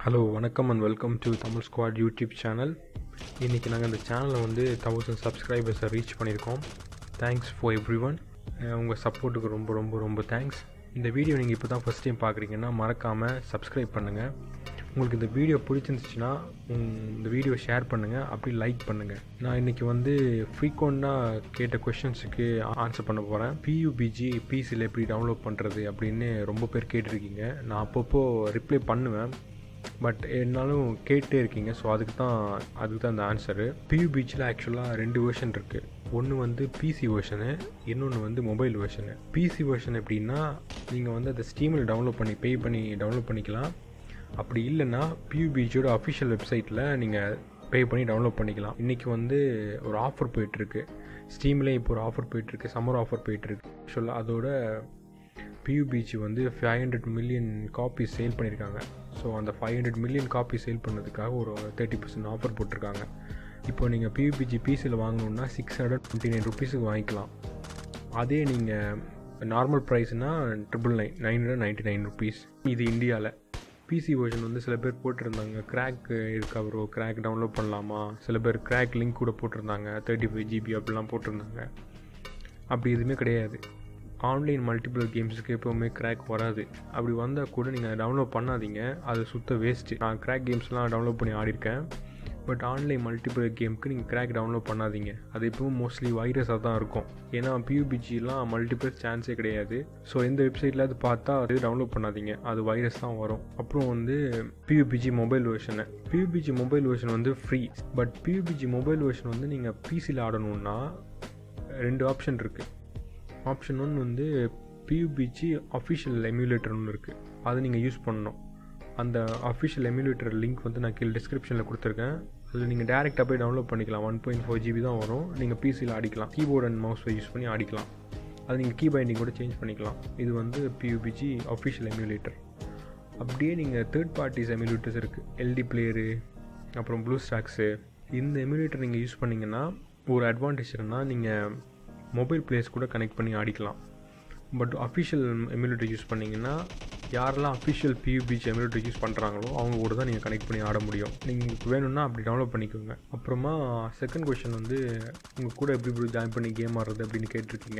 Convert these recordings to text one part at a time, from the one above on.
hello வணக்கம் and welcome to Tamil squad YouTube channel இன்றைக்கி நாங்கள் இந்த சேனலில் வந்து தௌசண்ட் சப்ஸ்கிரைபர்ஸை ரீச் பண்ணியிருக்கோம் தேங்க்ஸ் ஃபார் எவ்ரி ஒன் உங்கள் சப்போர்ட்டுக்கு ரொம்ப ரொம்ப ரொம்ப தேங்க்ஸ் இந்த வீடியோ நீங்கள் இப்போ தான் ஃபஸ்ட் டைம் பார்க்குறீங்கன்னா மறக்காமல் சப்ஸ்கிரைப் பண்ணுங்கள் உங்களுக்கு இந்த வீடியோ பிடிச்சிருந்துச்சுன்னா இந்த வீடியோ ஷேர் பண்ணுங்கள் அப்படி லைக் பண்ணுங்கள் நான் இன்றைக்கி வந்து ஃப்ரீக்வெண்ட்டாக கேட்ட கொஷின்ஸுக்கு ஆன்சர் பண்ண போகிறேன் பியூபிஜி பிசியில் எப்படி டவுன்லோட் பண்ணுறது அப்படின்னு ரொம்ப பேர் கேட்டிருக்கீங்க நான் அப்பப்போ ரிப்ளை பண்ணுவேன் பட் என்னாலும் கேட்டே இருக்கீங்க ஸோ அதுக்கு தான் அதுக்கு தான் இந்த ஆன்சரு பியூபிஜியில் ஆக்சுவலாக ரெண்டு வேர்ஷன் இருக்குது ஒன்று வந்து பிசி வேர்ஷனு இன்னொன்று வந்து மொபைல் வேர்ஷனு பிசி வேர்ஷன் எப்படின்னா நீங்கள் வந்து அதை ஸ்டீமில் டவுன்லோட் பண்ணி பே பண்ணி டவுன்லோட் பண்ணிக்கலாம் அப்படி இல்லைன்னா பியூபிஜியோட அஃபிஷியல் வெப்சைட்டில் நீங்கள் பே பண்ணி டவுன்லோட் பண்ணிக்கலாம் இன்றைக்கி வந்து ஒரு ஆஃபர் போயிட்டுருக்கு ஸ்டீம்லேயும் இப்போ ஒரு ஆஃபர் போயிட்டுருக்கு சம்மர் ஆஃபர் போயிட்டுருக்கு ஆக்சுவலாக அதோட பியூபிஜி வந்து five hundred million copy sale பண்ணியிருக்காங்க ஸோ அந்த five hundred million copy sale பண்ணதுக்காக ஒரு தேர்ட்டி பர்சன்ட் ஆஃபர் போட்டிருக்காங்க இப்போ நீங்கள் பியூபிஜி பிசியில் வாங்கணுன்னா சிக்ஸ் ஹண்ட்ரட் டுவெண்ட்டி நைன் ருபீஸுக்கு வாங்கிக்கலாம் அதே நீங்கள் நார்மல் ப்ரைஸ்னால் triple nine nine hundred ninety nine rupees இது இந்தியாவில் பிசி வெர்ஷன் வந்து சில பேர் போட்டிருந்தாங்க கிராக் இருக்கா ப்ரோ கிராக் டவுன்லோட் பண்ணலாமா சில பேர் கிராக் லிங்க் கூட போட்டிருந்தாங்க தேர்ட்டி ஃபைவ் ஜிபி அப்படிலாம் போட்டிருந்தாங்க அப்படி எதுவுமே கிடையாது ஆன்லைன் மல்டிபிள் கேம்ஸுக்கு எப்போவுமே கிராக் வராது அப்படி வந்தால் கூட நீங்கள் டவுன்லோட் பண்ணாதீங்க அது சுத்த வேஸ்ட்டு நான் கிராக் கேம்ஸ்லாம் டவுன்லோட் பண்ணி ஆடிருக்கேன் பட் ஆன்லைன் மல்டிபிள் கேமுக்கு நீங்கள் கிராக் டவுன்லோட் பண்ணாதீங்க அது எப்பவும் மோஸ்ட்லி வைரஸாக தான் இருக்கும் ஏன்னா பியூபிஜிலாம் மல்டிபிள் சான்ஸே கிடையாது ஸோ எந்த வெப்சைட்டில் அது பார்த்தா அது டவுன்லோட் பண்ணாதீங்க அது வைரஸ் தான் வரும் அப்புறம் வந்து PUBG mobile version PUBG mobile version வந்து free but PUBG mobile version வந்து நீங்கள் பிசியில் ஆடணுன்னா ரெண்டு ஆப்ஷன் இருக்குது ஆப்ஷன் ஒன் வந்து பியூபிஜி அஃபிஷியல் எம்யூலேட்டர் ஒன்று இருக்குது அதை நீங்கள் யூஸ் பண்ணணும் அந்த அஃபிஷியல் எம்யூலேட்டர் லிங்க் வந்து நான் கீழே டிஸ்கிரிப்ஷனில் கொடுத்துருக்கேன் அதில் நீங்கள் டேரெக்டாக போய் டவுன்லோட் பண்ணிக்கலாம் ஒன் பாயிண்ட் ஃபோர் ஜிபி தான் வரும் நீங்கள் பிசியில் ஆடிக்கலாம் கீபோர்ட் அண்ட் மவுஸை யூஸ் பண்ணி ஆடிக்கலாம் அது நீங்கள் கீ பைண்டிங் கூட சேஞ்ச் பண்ணிக்கலாம் இது வந்து பியூபிஜி அஃபிஷியல் எம்யூலேட்டர் அப்படியே நீங்கள் தேர்ட் பார்ட்டிஸ் எம்யூலேட்டர்ஸ் இருக்குது எல்டி பிளேயரு அப்புறம் ப்ளூ ஸ்டாக்ஸு இந்த எம்யூலேட்டர் நீங்கள் யூஸ் பண்ணிங்கன்னா ஒரு அட்வான்டேஜ் என்னன்னா நீங்கள் மொபைல் பிளேஸ் கூட கனெக்ட் பண்ணி ஆடிக்கலாம் பட் அஃபிஷியல் எம்யூலேட்டர் யூஸ் பண்ணிங்கன்னா யாரெல்லாம் அஃபிஷியல் பியூபிஜி எம்யூலேட்டர் யூஸ் பண்ணுறாங்களோ அவங்க கூட தான் நீங்கள் கனெக்ட் பண்ணி ஆட முடியும் நீங்கள் வேணும்னா அப்படி டவுன்லோட் பண்ணிக்கோங்க அப்புறமா செகண்ட் கொஷின் வந்து உங்கள் கூட எப்படி எப்படி ஜாயின் பண்ணி கேம் ஆடுறது அப்படின்னு கேட்டிருக்கீங்க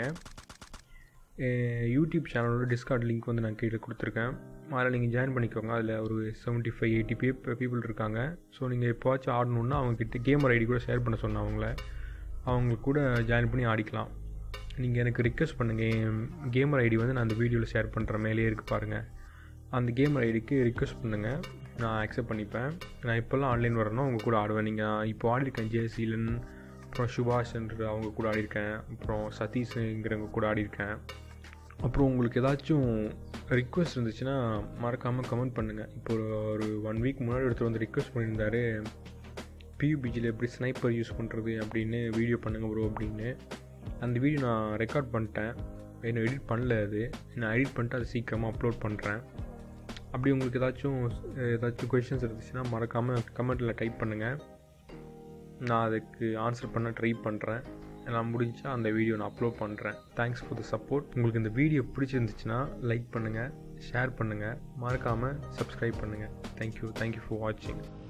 யூடியூப் சேனலோட டிஸ்கார்ட் லிங்க் வந்து நான் கீழே கொடுத்துருக்கேன் அதில் நீங்கள் ஜாயின் பண்ணிக்கோங்க அதில் ஒரு செவன்ட்டி ஃபைவ் எயிட்டி பே பீப்புள் இருக்காங்க ஸோ நீங்கள் எப்போவாச்சும் ஆடணுன்னா அவங்கக்கிட்ட கேமர் ஐடி கூட ஷேர் பண்ண சொன்னேன் அவங்கள அவங்க கூட ஜாயின் பண்ணி ஆடிக்கலாம் நீங்கள் எனக்கு ரிக்வெஸ்ட் பண்ணுங்கள் கேமர் ஐடி வந்து நான் அந்த வீடியோவில் ஷேர் பண்ணுறேன் மேலேயே இருக்குது பாருங்கள் அந்த கேமர் ஐடிக்கு ரிக்வெஸ்ட் பண்ணுங்கள் நான் அக்செப்ட் பண்ணிப்பேன் நான் இப்போல்லாம் ஆன்லைன் வரணும் அவங்க கூட ஆடுவேன் நீங்கள் இப்போ ஆடிருக்கேன் ஜெயசீலன் அப்புறம் சுபாஷ் என்று அவங்க கூட ஆடிருக்கேன் அப்புறம் சதீஷ்ங்கிறவங்க கூட ஆடிருக்கேன் அப்புறம் உங்களுக்கு ஏதாச்சும் ரிக்வெஸ்ட் இருந்துச்சுன்னா மறக்காமல் கமெண்ட் பண்ணுங்கள் இப்போ ஒரு ஒன் வீக் முன்னாடி ஒருத்தர் வந்து ரிக்வெஸ்ட் பண்ணியிருந்தாரு பியூபிஜியில் எப்படி ஸ்னைப்பர் யூஸ் பண்ணுறது அப்படின்னு வீடியோ பண்ணுங்க ப்ரோ அப்படின்னு அந்த வீடியோ நான் ரெக்கார்ட் பண்ணிட்டேன் இன்னும் எடிட் பண்ணல அது நான் எடிட் பண்ணிட்டு அதை சீக்கிரமாக அப்லோட் பண்ணுறேன் அப்படி உங்களுக்கு ஏதாச்சும் ஏதாச்சும் கொஷின்ஸ் இருந்துச்சுன்னா மறக்காமல் கமெண்ட்டில் டைப் பண்ணுங்கள் நான் அதுக்கு ஆன்சர் பண்ண ட்ரை பண்ணுறேன் நான் முடிஞ்சா அந்த வீடியோ நான் அப்லோட் பண்ணுறேன் தேங்க்ஸ் ஃபார் த சப்போர்ட் உங்களுக்கு இந்த வீடியோ பிடிச்சிருந்துச்சுன்னா லைக் பண்ணுங்கள் ஷேர் பண்ணுங்கள் மறக்காமல் சப்ஸ்கிரைப் பண்ணுங்கள் தேங்க்யூ தேங்க்யூ ஃபார் வாட்சிங்